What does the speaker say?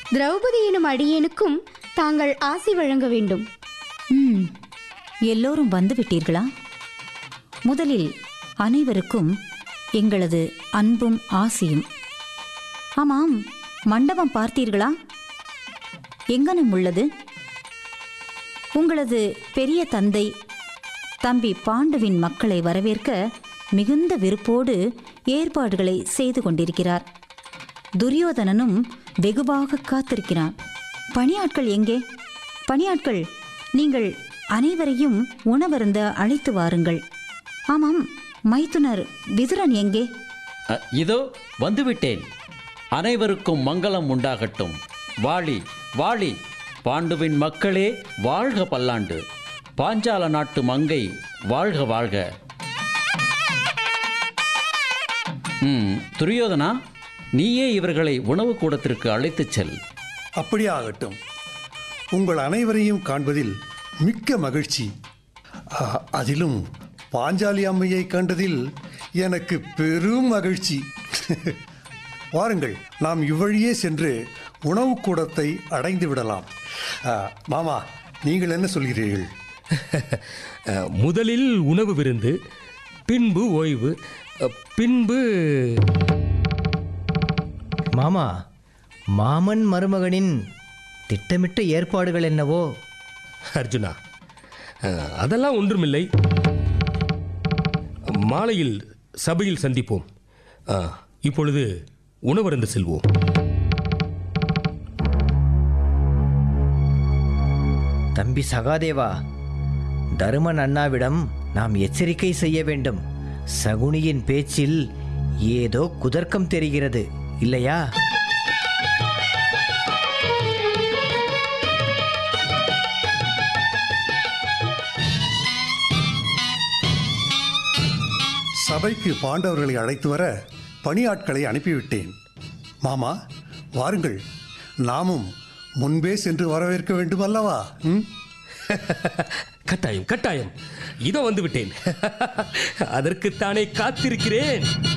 திரௌபதி எனும் அடியேனுக்கும் தாங்கள் ஆசி வழங்க வேண்டும் ம் எல்லோரும் வந்து விட்டீர்களா முதலில் அனைவருக்கும் எங்களது அன்பும் ஆசியும் ஆமாம் மண்டபம் பார்த்தீர்களா எங்கனம் உள்ளது உங்களது பெரிய தந்தை தம்பி பாண்டுவின் மக்களை வரவேற்க மிகுந்த விருப்போடு ஏற்பாடுகளை செய்து கொண்டிருக்கிறார் துரியோதனனும் வெகுவாக காத்திருக்கிறான் பணியாட்கள் எங்கே பணியாட்கள் நீங்கள் அனைவரையும் உணவருந்த அழைத்து வாருங்கள் ஆமாம் மைத்துனர் விதுரன் எங்கே அ, இதோ வந்துவிட்டேன் அனைவருக்கும் மங்களம் உண்டாகட்டும் வாளி வாளி பாண்டுவின் மக்களே வாழ்க பல்லாண்டு பாஞ்சால நாட்டு மங்கை வாழ்க வாழ்க ம் துரியோதனா நீயே இவர்களை உணவு கூடத்திற்கு அழைத்துச் செல் அப்படியே ஆகட்டும் உங்கள் அனைவரையும் காண்பதில் மிக்க மகிழ்ச்சி ஆ, அதிலும் பாஞ்சாலி அம்மையை கண்டதில் எனக்கு பெரும் மகிழ்ச்சி வாருங்கள் நாம் இவ்வழியே சென்று உணவு கூடத்தை அடைந்து விடலாம் ஆ, மாமா நீங்கள் என்ன சொல்கிறீர்கள் அஹ், முதலில் உணவு விருந்து பின்பு ஓய்வு அஹ், பின்பு மாமா மாமன் மருமகனின் திட்டமிட்ட ஏற்பாடுகள் என்னவோ அர்ஜுனா அஹ், அதெல்லாம் ஒன்றுமில்லை மாலையில் சபையில் சந்திப்போம் அஹ், இப்பொழுது உணவருந்து செல்வோம் தம்பி சகாதேவா தருமன் அண்ணாவிடம் நாம் எச்சரிக்கை செய்ய வேண்டும் சகுனியின் பேச்சில் ஏதோ குதர்க்கம் தெரிகிறது இல்லையா சபைக்கு பாண்டவர்களை அழைத்து வர பணியாட்களை அனுப்பிவிட்டேன் மாமா வாருங்கள் நாமும் முன்பே சென்று வரவேற்க வேண்டும் அல்லவா ம் கட்டாயம் கட்டாயம் இதோ வந்து விட்டேன் அதற்குத்தானே காத்திருக்கிறேன்